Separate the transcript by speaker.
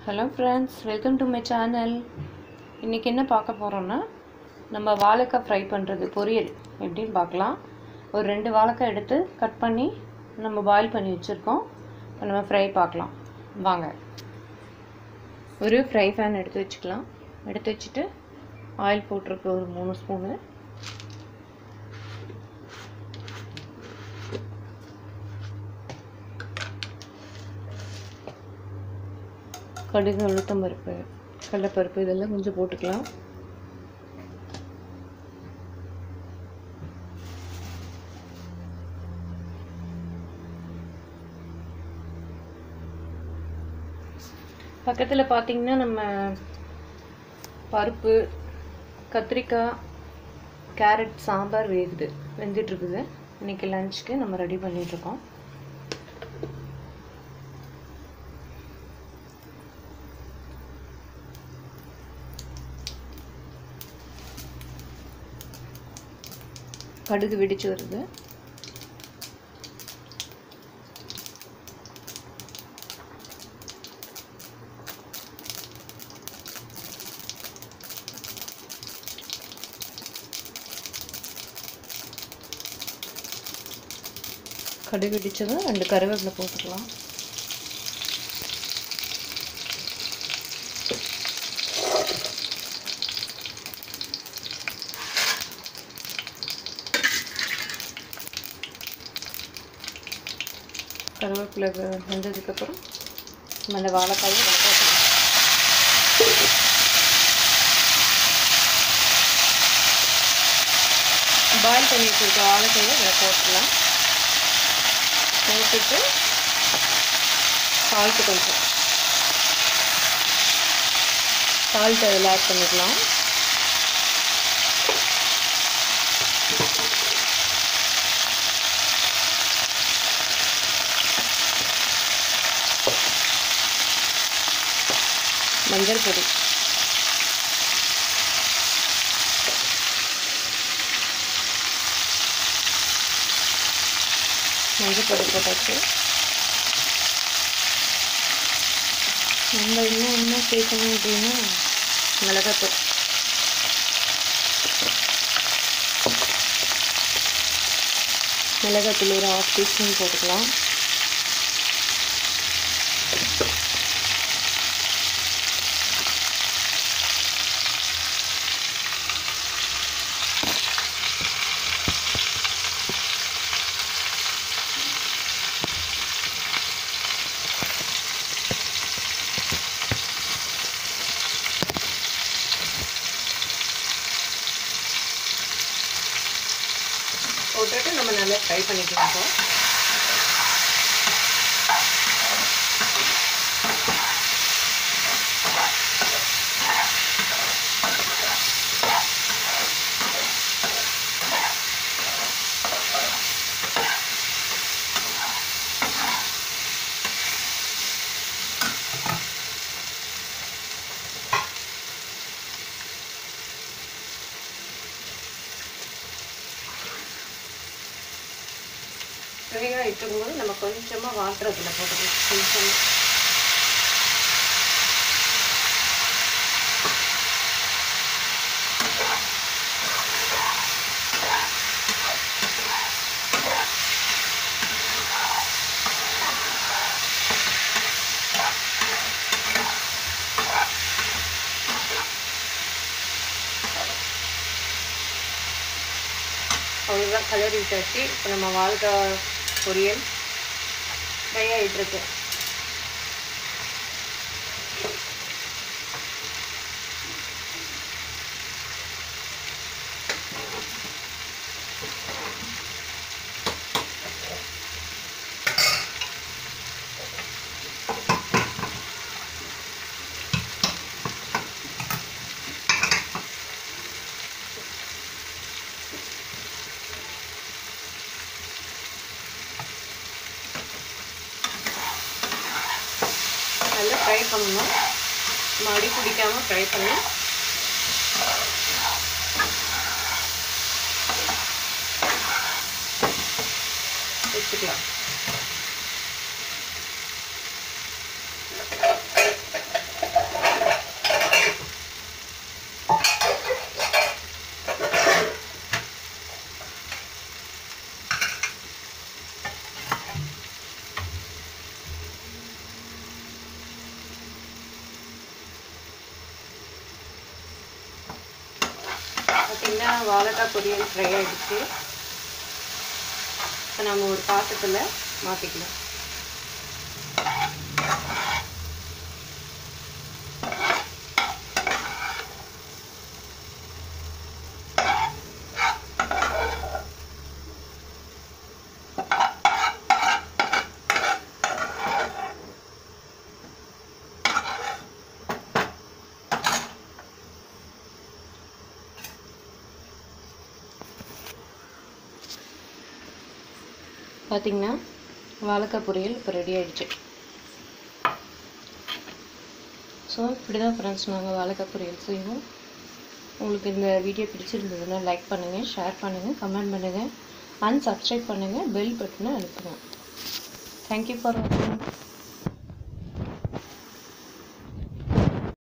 Speaker 1: hello friends welcome to my channel இன்றைக்கி என்ன பார்க்க போகிறோன்னா நம்ம வாழைக்காய் ஃப்ரை பண்ணுறது பொரியல் எப்படின்னு பார்க்கலாம் ஒரு ரெண்டு வாழைக்காய் எடுத்து கட் பண்ணி நம்ம பாயில் பண்ணி வச்சுருக்கோம் இப்போ நம்ம ஃப்ரை பார்க்கலாம் வாங்க ஒரு ஃப்ரை பேன் எடுத்து வச்சுக்கலாம் எடுத்து வச்சுட்டு ஆயில் போட்டிருக்கு ஒரு மூணு ஸ்பூனு கடுகு உளுத்தம் பருப்பு கடலைப்பருப்பு இதெல்லாம் கொஞ்சம் போட்டுக்கலாம் பக்கத்தில் பார்த்தீங்கன்னா நம்ம பருப்பு கத்திரிக்காய் கேரட் சாம்பார் வேகுது வெந்துட்டுருக்குது இன்றைக்கி லஞ்சுக்கு நம்ம ரெடி பண்ணிகிட்ருக்கோம் கடுகு வெடிச்சு வருது கடுகு வெடிச்சதும் ரெண்டு கருவேப்பிலை போட்டுக்கலாம் கருவேப்பிலை வெந்ததுக்கப்புறம் நம்ம அந்த வாழைக்காயை வளர்க்கலாம் பாயில் பண்ணி வச்சுருக்க வாழைக்காயை இதில் போட்டுடலாம் போட்டுட்டு சால்ட்டு கொஞ்சம் சால்ட் அதில் ஆட் பண்ணிக்கலாம் மஞ்சள் பொடி மஞ்சள் பொடி போட்டாச்சு நம்ம இன்னும் இன்னும் சேர்க்கணும் அப்படின்னா மிளகாத்தூள் மிளகாத்தூள் ஒரு ஹாஃப் டீஸ்பூன் போட்டுக்கலாம் போட்டுட்டு நம்ம நல்லா ஃப்ரை பண்ணிக்கலாம் இப்போ வெங்காயம் இட்டுக்கும்போது நம்ம கொஞ்சமாக வாட்டர் அதில் போட்டுக்கலாம் கொஞ்சமாக அவ்வளோதான் கலர் விட்டாச்சு இப்போ நம்ம வாழைக்காய் பொரியல் ஃப்ரை ஆகிட்டுருக்கு நல்லா ஃப்ரை பண்ணணும் மடி பிடிக்காமல் ஃப்ரை பண்ணி வச்சுக்கலாம் பார்த்தீங்கன்னா வாழைக்காய் பொரியல் ஃப்ரை ஆகிடுச்சு இப்போ நம்ம ஒரு பாத்திரத்தில் மாற்றிக்கலாம் பார்த்தீங்கன்னா வாழைக்காய் பொரியல் இப்போ ரெடி ஆயிடுச்சு ஸோ இப்படி தான் ஃப்ரெண்ட்ஸ் நாங்கள் வாழைக்காய் பொரியல் செய்வோம் உங்களுக்கு இந்த வீடியோ பிடிச்சிருந்ததுன்னா லைக் பண்ணுங்கள் ஷேர் பண்ணுங்கள் கமெண்ட் பண்ணுங்கள் அண்ட் சப்ஸ்கிரைப் பண்ணுங்கள் பெல் பட்டனை அனுப்புங்க தேங்க்யூ ஃபார் வாட்சிங்